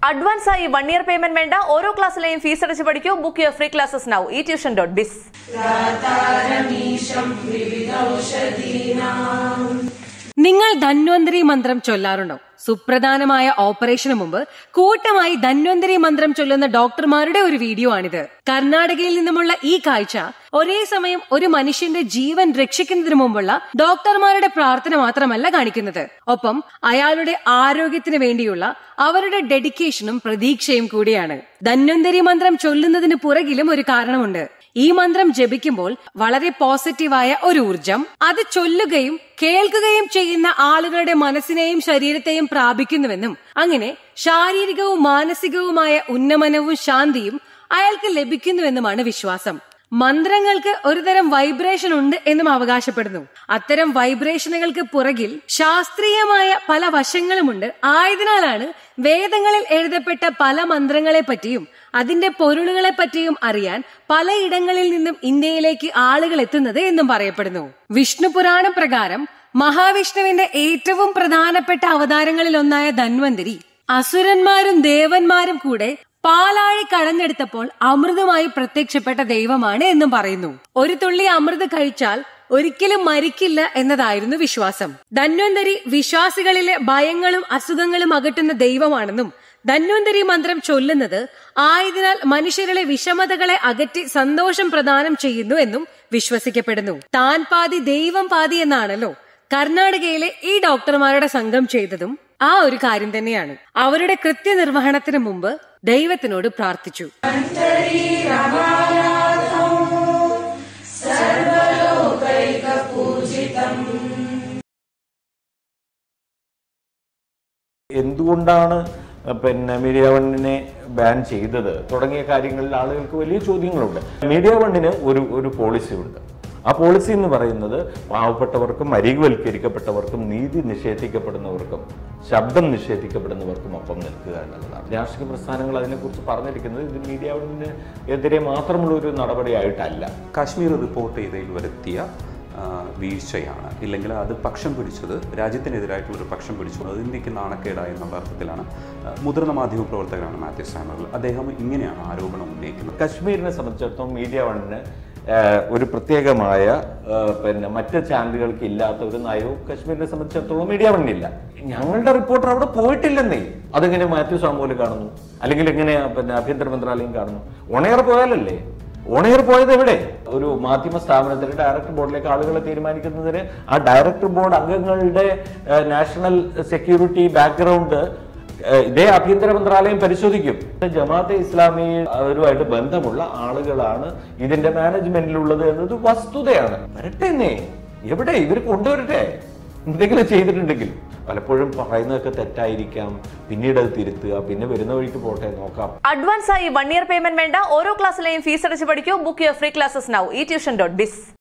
advance ആയി one year payment വേണ്ട ഓരോ ക്ലാസ്സിലെയും ഫീസ് അടച്ച് പഠിക്കൂ book your free classes now e tuition dot biz നിങ്ങൾ ധന്വന്തരി മന്ത്രം ചൊല്ലാറുണ്ടോ സുപ്രധാനമായ ഓപ്പറേഷന് മുമ്പ് കൂട്ടമായി ധന്വന്തരി മന്ത്രം ചൊല്ലുന്ന ഡോക്ടർമാരുടെ ഒരു വീഡിയോ ആണിത് കർണാടകയിൽ നിന്നുമുള്ള ഈ കാഴ്ച ഒരേ സമയം ഒരു മനുഷ്യന്റെ ജീവൻ രക്ഷിക്കുന്നതിന് മുമ്പുള്ള ഡോക്ടർമാരുടെ പ്രാർത്ഥന മാത്രമല്ല കാണിക്കുന്നത് ഒപ്പം അയാളുടെ ആരോഗ്യത്തിന് വേണ്ടിയുള്ള അവരുടെ ഡെഡിക്കേഷനും പ്രതീക്ഷയും കൂടിയാണ് ധന്വന്തരി മന്ത്രം ചൊല്ലുന്നതിന് പുറകിലും ഒരു കാരണമുണ്ട് ഈ മന്ത്രം ജപിക്കുമ്പോൾ വളരെ പോസിറ്റീവായ ഒരു ഊർജം അത് ചൊല്ലുകയും കേൾക്കുകയും ചെയ്യുന്ന ആളുകളുടെ മനസ്സിനെയും ശരീരത്തെയും പ്രാപിക്കുന്നുവെന്നും അങ്ങനെ ശാരീരികവും മാനസികവുമായ ഉന്നമനവും ശാന്തിയും അയാൾക്ക് ലഭിക്കുന്നുവെന്നുമാണ് വിശ്വാസം മന്ത്രങ്ങൾക്ക് ഒരുതരം വൈബ്രേഷൻ ഉണ്ട് എന്നും അവകാശപ്പെടുന്നു അത്തരം വൈബ്രേഷനുകൾക്ക് പുറകിൽ ശാസ്ത്രീയമായ പല വശങ്ങളുമുണ്ട് ആയതിനാലാണ് വേദങ്ങളിൽ എഴുതപ്പെട്ട പല മന്ത്രങ്ങളെ പറ്റിയും അതിന്റെ പൊരുളുകളെ പറ്റിയും അറിയാൻ പലയിടങ്ങളിൽ നിന്നും ഇന്ത്യയിലേക്ക് ആളുകൾ എത്തുന്നത് എന്നും പറയപ്പെടുന്നു വിഷ്ണു പുരാണം പ്രകാരം മഹാവിഷ്ണുവിന്റെ ഏറ്റവും പ്രധാനപ്പെട്ട അവതാരങ്ങളിൽ ഒന്നായ ധന്വന്തരി അസുരന്മാരും ദേവന്മാരും കൂടെ പാലാഴി കടഞ്ഞെടുത്തപ്പോൾ അമൃതമായി പ്രത്യക്ഷപ്പെട്ട ദൈവമാണ് എന്നും പറയുന്നു ഒരു തുള്ളി അമൃത് കഴിച്ചാൽ ഒരിക്കലും മരിക്കില്ല എന്നതായിരുന്നു വിശ്വാസം ധന്വന്തരി വിശ്വാസികളിലെ ഭയങ്ങളും അസുഖങ്ങളും അകറ്റുന്ന ദൈവമാണെന്നും ധന്വന്തരി മന്ത്രം ചൊല്ലുന്നത് ആയതിനാൽ മനുഷ്യരിലെ വിഷമതകളെ അകറ്റി സന്തോഷം പ്രദാനം ചെയ്യുന്നു എന്നും വിശ്വസിക്കപ്പെടുന്നു താൻ പാതി ദൈവം പാതി എന്നാണല്ലോ കർണാടകയിലെ ഈ ഡോക്ടർമാരുടെ സംഘം ചെയ്തതും ആ ഒരു കാര്യം തന്നെയാണ് അവരുടെ കൃത്യനിർവഹണത്തിന് മുമ്പ് ദൈവത്തിനോട് പ്രാർത്ഥിച്ചു എന്തുകൊണ്ടാണ് പിന്നെ മീഡിയ വണ്ണിനെ ബാൻ ചെയ്തത് തുടങ്ങിയ കാര്യങ്ങളിൽ ആളുകൾക്ക് വലിയ ചോദ്യങ്ങളുണ്ട് മീഡിയ വണ്ണിന് ഒരു ഒരു പോളിസി ഉണ്ട് ആ പോളിസി എന്ന് പറയുന്നത് പാവപ്പെട്ടവർക്കും അരികുവൽക്കരിക്കപ്പെട്ടവർക്കും നീതി നിഷേധിക്കപ്പെടുന്നവർക്കും ശബ്ദം നിഷേധിക്കപ്പെടുന്നവർക്കും ഒപ്പം നിൽക്കുക എന്നുള്ളതാണ് രാഷ്ട്രീയ പ്രസ്ഥാനങ്ങൾ അതിനെക്കുറിച്ച് പറഞ്ഞിരിക്കുന്നത് ഇത് മീഡിയ വണ്ണിന് എതിരെ മാത്രമുള്ള ഒരു നടപടിയായിട്ടല്ല കാശ്മീർ റിപ്പോർട്ട് ചെയ്തതിൽ വരുത്തിയ ആ, വീഴ്ചയാണ് ഇല്ലെങ്കിൽ അത് പക്ഷം പിടിച്ചത് രാജ്യത്തിനെതിരായിട്ടുള്ള ഒരു പക്ഷം പിടിച്ചു അത് ഇന്ത്യക്ക് നാണക്കേടായി എന്നുള്ള അർത്ഥത്തിലാണ് ആ, മുതിർന്ന മാധ്യമ പ്രവർത്തകരാണ് മാത്യു സാമുവൽ അദ്ദേഹം ഇങ്ങനെയാണ് ആരോപണം ഉന്നയിക്കുന്നത് കശ്മീരിനെ സംബന്ധിച്ചിടത്തോളം മീഡിയ വണ്ണിന് ഏഹ്, ഒരു പ്രത്യേകമായ ഏഹ്, പിന്നെ മറ്റ് ചാനലുകൾക്ക് ഇല്ലാത്ത ഒരു നയവും കശ്മീരിനെ സംബന്ധിച്ചിടത്തോളം മീഡിയ വണ്ണില്ല ഞങ്ങളുടെ റിപ്പോർട്ടർ അവിടെ പോയിട്ടില്ലെന്നേ അതെങ്ങനെ മാത്യു സാമൂല് കാണുന്നു അല്ലെങ്കിൽ എങ്ങനെ പിന്നെ ആഭ്യന്തര മന്ത്രാലയം കാണുന്നു ഓണയർ പോയാലല്ലേ ഓണയർ പോയത് എവിടെ ഒരു മാധ്യമ സ്ഥാപനത്തിന്റെ ഡയറക്ടർ ബോർഡിലേക്ക് ആളുകളെ തീരുമാനിക്കുന്നതിന് ആ ഡയറക്ടർ ബോർഡ് അംഗങ്ങളുടെ ഏഹ്, നാഷണൽ സെക്യൂരിറ്റി ബാക്ക്ഗ്രൗണ്ട് ഏഹ് ഇതേ ആഭ്യന്തര മന്ത്രാലയം പരിശോധിക്കും ജമാഅത്തെ ഇസ്ലാമി അവരുമായിട്ട് ബന്ധമുള്ള ആളുകളാണ് ഇതിന്റെ മാനേജ്മെന്റിലുള്ളത് എന്നത് വസ്തുതയാണ് വരട്ടെന്നേ എവിടെ ഇവർ കൊണ്ടുവരട്ടെ എന്തെങ്കിലും ചെയ്തിട്ടുണ്ടെങ്കിൽ പലപ്പോഴും പറയുന്നതൊക്കെ തെറ്റായിരിക്കാം പിന്നീട് അത് തിരുത്തുക പിന്നെ വരുന്ന വഴിക്ക് പോട്ടെ നോക്കാം അഡ്വാൻസ് ആയി വൺ ഇയർ പേയ്മെന്റ് വേണ്ട ഓരോ ക്ലാസ്സിലെയും ഫീസ് അടച്ച് പഠിക്കൂ book your free classes now e tuition dot bis